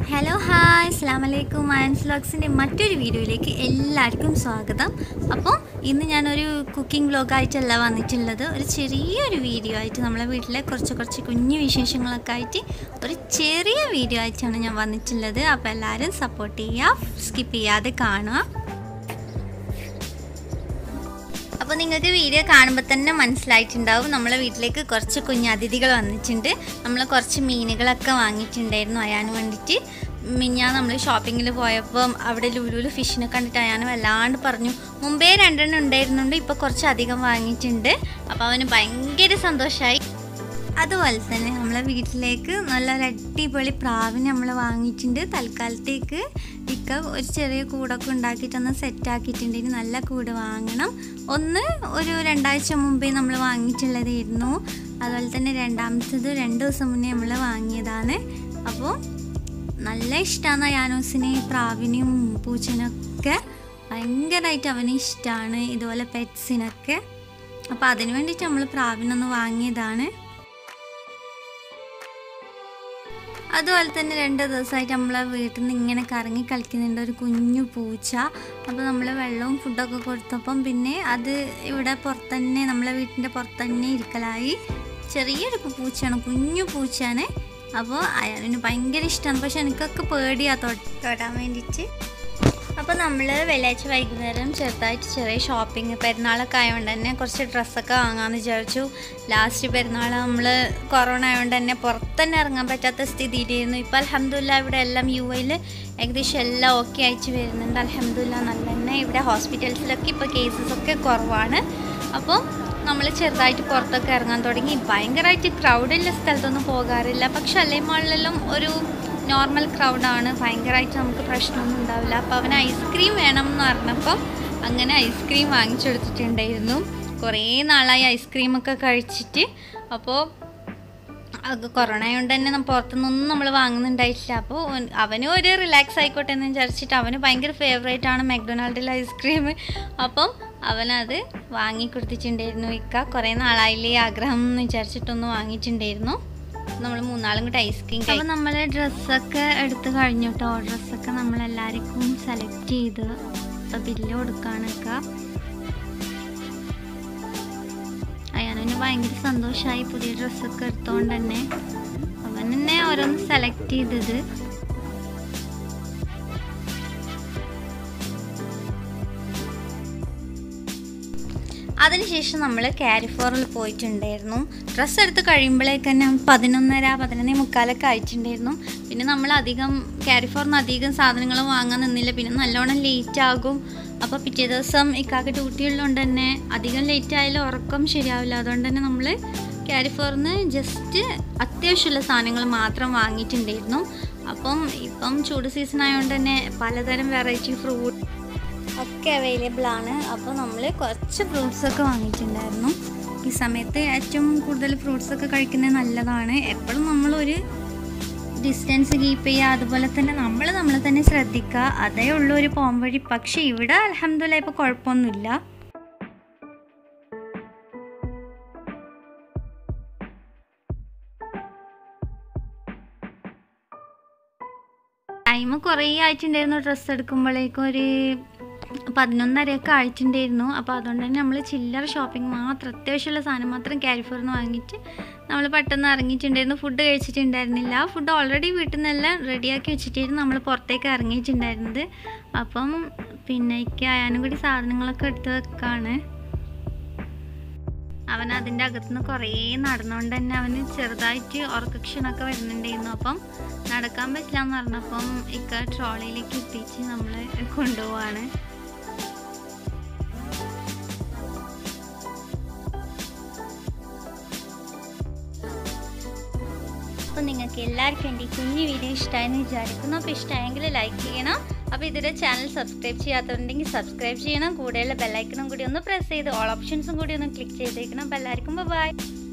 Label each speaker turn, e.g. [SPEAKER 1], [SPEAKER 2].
[SPEAKER 1] hello hi അസ്സാം വലൈക്കും ആൻസ് വ്ലോഗ്സിൻ്റെ മറ്റൊരു വീഡിയോയിലേക്ക് എല്ലാവർക്കും സ്വാഗതം അപ്പോൾ ഇന്ന് ഞാനൊരു കുക്കിംഗ് വ്ലോഗായിട്ടല്ല വന്നിട്ടുള്ളത് ഒരു ചെറിയൊരു വീഡിയോ ആയിട്ട് നമ്മളെ വീട്ടിലെ കുറച്ച് കുറച്ച് കുഞ്ഞു വിശേഷങ്ങളൊക്കെ ആയിട്ട് ഒരു ചെറിയ വീഡിയോ ആയിട്ടാണ് ഞാൻ വന്നിട്ടുള്ളത് അപ്പോൾ എല്ലാവരും സപ്പോർട്ട് ചെയ്യുക സ്കിപ്പ് ചെയ്യാതെ കാണുക അപ്പോൾ നിങ്ങൾക്ക് വീഡിയോ കാണുമ്പോൾ തന്നെ മനസ്സിലായിട്ടുണ്ടാവും നമ്മളെ വീട്ടിലേക്ക് കുറച്ച് കുഞ്ഞു അതിഥികൾ വന്നിട്ടുണ്ട് നമ്മൾ കുറച്ച് മീനുകളൊക്കെ വാങ്ങിയിട്ടുണ്ടായിരുന്നു അയാന് വേണ്ടിയിട്ട് മിഞ്ഞാ നമ്മൾ ഷോപ്പിങ്ങിൽ പോയപ്പോൾ അവിടെ ലുലുലു ഫിഷിനെ കണ്ടിട്ട് അയാന് വല്ലാണ്ട് പറഞ്ഞു മുമ്പേ രണ്ടെണ്ണം ഉണ്ടായിരുന്നുണ്ട് ഇപ്പോൾ കുറച്ച് അധികം വാങ്ങിയിട്ടുണ്ട് അപ്പോൾ അവന് ഭയങ്കര സന്തോഷമായി അതുപോലെ തന്നെ നമ്മളെ വീട്ടിലേക്ക് നല്ലൊരു അടിപൊളി പ്രാവിനെ നമ്മൾ വാങ്ങിയിട്ടുണ്ട് തൽക്കാലത്തേക്ക് ഇക്ക ഒരു ചെറിയ കൂടൊക്കെ ഉണ്ടാക്കിയിട്ടൊന്ന് സെറ്റാക്കിയിട്ടുണ്ട് ഇനി നല്ല കൂട് വാങ്ങണം ഒന്ന് ഒരു രണ്ടാഴ്ച മുമ്പേ നമ്മൾ വാങ്ങിയിട്ടുള്ളതായിരുന്നു അതുപോലെ തന്നെ രണ്ടാമത്തത് രണ്ട് ദിവസം മുന്നേ നമ്മൾ വാങ്ങിയതാണ് അപ്പോൾ നല്ല ഇഷ്ടമാണ് യാനോസിനെ പ്രാവിനെയും പൂച്ചനൊക്കെ ഭയങ്കരമായിട്ട് അവന് ഇഷ്ടമാണ് ഇതുപോലെ പെറ്റ്സിനൊക്കെ അപ്പോൾ അതിന് വേണ്ടിയിട്ട് നമ്മൾ പ്രാവിനൊന്ന് വാങ്ങിയതാണ് അതുപോലെ തന്നെ രണ്ട് ദിവസമായിട്ട് നമ്മളെ വീട്ടിൽ നിന്ന് ഇങ്ങനെ കറങ്ങി കളിക്കുന്നുണ്ട് ഒരു കുഞ്ഞു പൂച്ച അപ്പോൾ നമ്മൾ വെള്ളവും ഫുഡൊക്കെ കൊടുത്തപ്പം പിന്നെ അത് ഇവിടെ പുറത്തന്നെ നമ്മളെ വീട്ടിൻ്റെ പുറത്തന്നെ ഇരിക്കലായി ചെറിയൊരു പൂച്ചയാണ് കുഞ്ഞു പൂച്ചയാണ് അപ്പോൾ അയാളിന് ഭയങ്കര ഇഷ്ടമാണ് പക്ഷെ എനിക്കൊക്കെ പേടിയാ തൊടാൻ വേണ്ടിയിട്ട് അപ്പോൾ നമ്മൾ വെള്ളിയാഴ്ച വൈകുന്നേരം ചെറുതായിട്ട് ചെറിയ ഷോപ്പിംഗ് പെരുന്നാളൊക്കെ ആയതുകൊണ്ട് തന്നെ കുറച്ച് ഡ്രസ്സൊക്കെ വാങ്ങാമെന്ന് വിചാരിച്ചു ലാസ്റ്റ് പെരുന്നാൾ നമ്മൾ കൊറോണ ആയതുകൊണ്ട് തന്നെ പുറത്തന്നെ ഇറങ്ങാൻ പറ്റാത്ത സ്ഥിതിയിലായിരുന്നു ഇപ്പോൾ അലഹമ്മദില്ല ഇവിടെ എല്ലാം യു എയിൽ ഏകദേശം എല്ലാം ഓക്കെ അയച്ചു വരുന്നുണ്ട് അലഹമ്മദില്ല നല്ല തന്നെ ഇവിടെ ഹോസ്പിറ്റൽസിലൊക്കെ ഇപ്പോൾ കേസസ് ഒക്കെ കുറവാണ് അപ്പോൾ നമ്മൾ ചെറുതായിട്ട് പുറത്തൊക്കെ ഇറങ്ങാൻ തുടങ്ങി ഭയങ്കരമായിട്ട് ക്രൗഡുള്ള സ്ഥലത്തൊന്നും പോകാറില്ല പക്ഷെ അല്ലേ മാളിലെല്ലാം ഒരു നോർമൽ ക്രൗഡാണ് ഭയങ്കരമായിട്ട് നമുക്ക് പ്രശ്നമൊന്നും ഉണ്ടാവില്ല അപ്പോൾ അവന് ഐസ്ക്രീം വേണം എന്ന് പറഞ്ഞപ്പം അങ്ങനെ ഐസ്ക്രീം വാങ്ങിച്ചു കൊടുത്തിട്ടുണ്ടായിരുന്നു കുറേ നാളായി ഐസ്ക്രീമൊക്കെ കഴിച്ചിട്ട് അപ്പോൾ അത് കൊറോണ ആയതുകൊണ്ട് തന്നെ നമ്മൾ പുറത്തുനിന്നൊന്നും നമ്മൾ വാങ്ങുന്നുണ്ടായിട്ടില്ല അപ്പോൾ അവനും ഒരു റിലാക്സ് ആയിക്കോട്ടെ എന്ന് വിചാരിച്ചിട്ട് അവന് ഭയങ്കര ഫേവറേറ്റ് ആണ് മെക്ഡൊണാൾഡിലെ ഐസ്ക്രീം അപ്പം അവനത് വാങ്ങി കൊടുത്തിട്ടുണ്ടായിരുന്നു ഇക്ക കുറേ നാളായില്ലേ ആഗ്രഹം എന്ന് വിചാരിച്ചിട്ടൊന്ന് വാങ്ങിയിട്ടുണ്ടായിരുന്നു നമ്മൾ മൂന്നാളും കൂടെ ഐസ്ക്രീം അപ്പോൾ നമ്മൾ ഡ്രസ്സൊക്കെ എടുത്ത് കഴിഞ്ഞു കേട്ടോ ഡ്രസ്സൊക്കെ നമ്മൾ എല്ലാവർക്കും സെലക്ട് ചെയ്ത് ഇപ്പോൾ ബില്ല് കൊടുക്കാനൊക്കെ അയാനെ ഭയങ്കര സന്തോഷമായി പുതിയ ഡ്രസ്സൊക്കെ എടുത്തോണ്ട് തന്നെ അവൻ തന്നെ ഓരോന്ന് സെലക്ട് ചെയ്തത് അതിനുശേഷം നമ്മൾ കാരിഫോറിൽ പോയിട്ടുണ്ടായിരുന്നു ഡ്രസ്സ് എടുത്ത് കഴിയുമ്പോഴേക്ക് തന്നെ പതിനൊന്നര പതിനൊന്നേ മുക്കാലൊക്കെ ആയിട്ടുണ്ടായിരുന്നു പിന്നെ നമ്മൾ അധികം കാരിഫോറിന് അധികം സാധനങ്ങൾ വാങ്ങാൻ നിന്നില്ല പിന്നെ നല്ലോണം ലേറ്റ് ആകും അപ്പോൾ പിറ്റേ ദിവസം ഇക്കാക്ക് ഡ്യൂട്ടി ഉള്ളതുകൊണ്ട് തന്നെ അധികം ലേറ്റ് ആയാലും ഉറക്കം ശരിയാവില്ല അതുകൊണ്ട് തന്നെ നമ്മൾ കാരിഫോറിന് ജസ്റ്റ് അത്യാവശ്യമുള്ള സാധനങ്ങൾ മാത്രം വാങ്ങിയിട്ടുണ്ടായിരുന്നു അപ്പം ഇപ്പം ചൂട് സീസൺ ആയതുകൊണ്ട് തന്നെ പലതരം വെറൈറ്റി ഫ്രൂട്ട് ഒക്കെ അവൈലബിൾ ആണ് അപ്പോൾ നമ്മൾ കുറച്ച് ഫ്രൂട്ട്സ് ഒക്കെ വാങ്ങിയിട്ടുണ്ടായിരുന്നു ഈ സമയത്ത് ഏറ്റവും കൂടുതൽ ഫ്രൂട്ട്സ് ഒക്കെ കഴിക്കുന്നത് നല്ലതാണ് എപ്പോഴും നമ്മളൊരു ഡിസ്റ്റൻസ് കീപ്പ് ചെയ്യുക അതുപോലെ തന്നെ നമ്മൾ നമ്മളെ തന്നെ ശ്രദ്ധിക്കുക അതേ ഉള്ളൂ ഒരു പോംവഴി പക്ഷേ ഇവിടെ അലഹമ്മദില്ല ഇപ്പോൾ കുഴപ്പമൊന്നുമില്ല ടൈം കുറേ ആയിട്ടുണ്ടായിരുന്നു ഡ്രസ്സ് എടുക്കുമ്പോഴേക്കും ഒരു പതിനൊന്നരയൊക്കെ ആയിട്ടുണ്ടായിരുന്നു അപ്പോൾ അതുകൊണ്ട് തന്നെ നമ്മൾ ചില്ലറ ഷോപ്പിംഗ് മാത്രം അത്യാവശ്യമുള്ള സാധനം മാത്രം കാരിഫോറിന് വാങ്ങിയിട്ട് നമ്മൾ പെട്ടെന്ന് ഇറങ്ങിയിട്ടുണ്ടായിരുന്നു ഫുഡ് കഴിച്ചിട്ടുണ്ടായിരുന്നില്ല ഫുഡ് ഓൾറെഡി വീട്ടിൽ നിന്നെല്ലാം റെഡിയാക്കി വെച്ചിട്ടായിരുന്നു നമ്മൾ പുറത്തേക്ക് ഇറങ്ങിയിട്ടുണ്ടായിരുന്നത് അപ്പം പിന്നെ എനിക്ക് അയാനും കൂടി സാധനങ്ങളൊക്കെ എടുത്ത് വെക്കാണ് അവൻ അതിൻ്റെ അകത്തുനിന്ന് കുറേ നടന്നുകൊണ്ട് തന്നെ അവന് ചെറുതായിട്ട് ഉറക്കക്ഷണമൊക്കെ വരുന്നുണ്ടായിരുന്നു അപ്പം നടക്കാൻ പറ്റില്ല എന്ന് പറഞ്ഞപ്പം ഇക്ക ട്രോളിയിലേക്ക് എത്തിച്ച് നമ്മൾ കൊണ്ടുപോവാണ് അപ്പോൾ നിങ്ങൾക്ക് എല്ലാവർക്കും എൻ്റെ ഈ കുഞ്ഞു വീഡിയോ ഇഷ്ടമായെന്ന് വിചാരിക്കുന്നു അപ്പോൾ ഇഷ്ടമായെങ്കിൽ ലൈക്ക് ചെയ്യണം അപ്പോൾ ഇതുവരെ ചാനൽ സബ്സ്ക്രൈബ് ചെയ്യാത്തതുണ്ടെങ്കിൽ സബ്സ്ക്രൈബ് ചെയ്യണം കൂടെയുള്ള ബെല്ലൈക്കണും കൂടി ഒന്ന് പ്രസ് ചെയ്ത് ഓൾ ഓപ്ഷൻസും കൂടി ഒന്ന് ക്ലിക്ക് ചെയ്തേക്കണം അപ്പോൾ എല്ലാവർക്കും ബൈ